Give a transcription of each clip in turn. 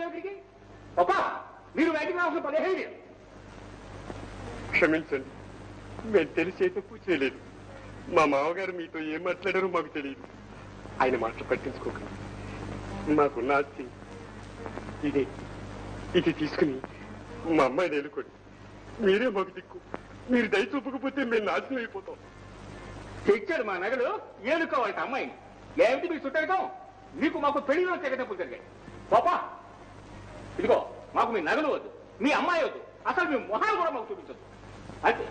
వచ్చావు ఇక్కడికి పాపా మీరు బయటికి రావాల్సిన పదిహేను లేదు క్షమించండి మేము తెలిసే తప్పు చేయలేదు మా మామగారు మీతో ఏం మాట్లాడారో మాకు తెలియదు ఆయన మాటలు పట్టించుకోకండి మాకున్న ఆస్తి ఇదే ఇది తీసుకుని మా అమ్మాయిని ఎన్నుకోండి మీరే మాకు దిక్కు మీరు దయ చూపకపోతే మేము నాశనం అయిపోతాం తెచ్చాడు మా నగలు ఏనుకోవాలి అమ్మాయిని ఏమిటి మీ చుట్టారికం మీకు మాకు పెళ్లిలో తెగతప్పులు జరిగాయి పాపా ఇదిగో మాకు మీ నగలు వద్దు మీ అమ్మాయి వద్దు అసలు మీ మొహాలు కూడా మాకు చూపించద్దు అంతే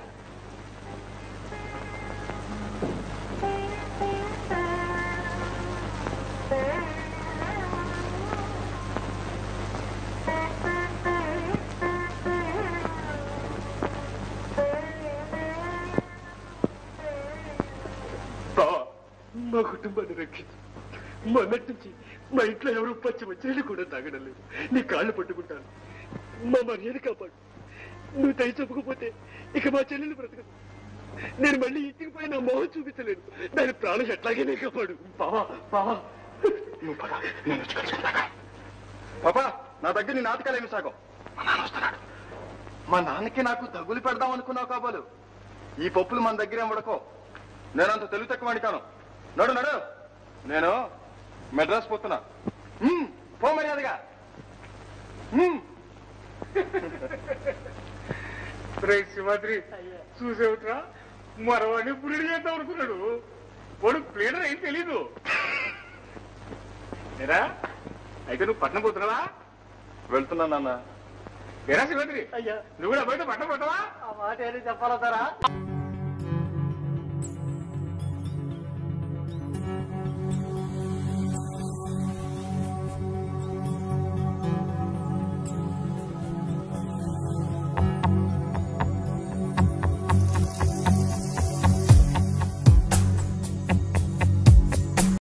బావా, మా కుటుంబాన్ని రక్షించు మొన్నటి నుంచి మా ఇంట్లో ఎవరు పచ్చి మంచినీళ్ళు కూడా తాగడం లేదు నీ కాళ్ళు పట్టుకుంటాను మా మర్యాద కాపాడు నువ్వు దయ చెప్పకపోతే ఇక మా చెల్లెలు బ్రతకదు నేను మళ్ళీ ఇంటికి పోయి నా మొహం చూపించలేను దాని ప్రాణం ఎట్లాగైనా కాపాడు బావా బావా నువ్వు పద నేను వచ్చి కలుసుకుంటాగా పాపా నా దగ్గర నీ నాటకాలు ఏమి సాగం మా నాన్న వస్తున్నాడు మా నాన్నకి నాకు తగులు పెడదాం అనుకున్నావు కాబోలు ఈ పప్పులు మన దగ్గర ఉండకో నేనంత తెలుగు తక్కువ కాను నడు నడు నేను మెడ్రాస్ పోతున్నా హ్మ్, పో మర్యాదగా హ్మ్. రే శివాద్రి చూసేవుట్రా మరవాడిని పురుడు చేద్దాం అనుకున్నాడు వాడు ప్లేడర్ ఏం తెలీదు ఏరా అయితే నువ్వు పట్నం పోతున్నావా వెళ్తున్నా నాన్న ఏరా శివాద్రి అయ్యా నువ్వు కూడా బయట పట్నం పోతావా ఆ మాట ఏది చెప్పాలతారా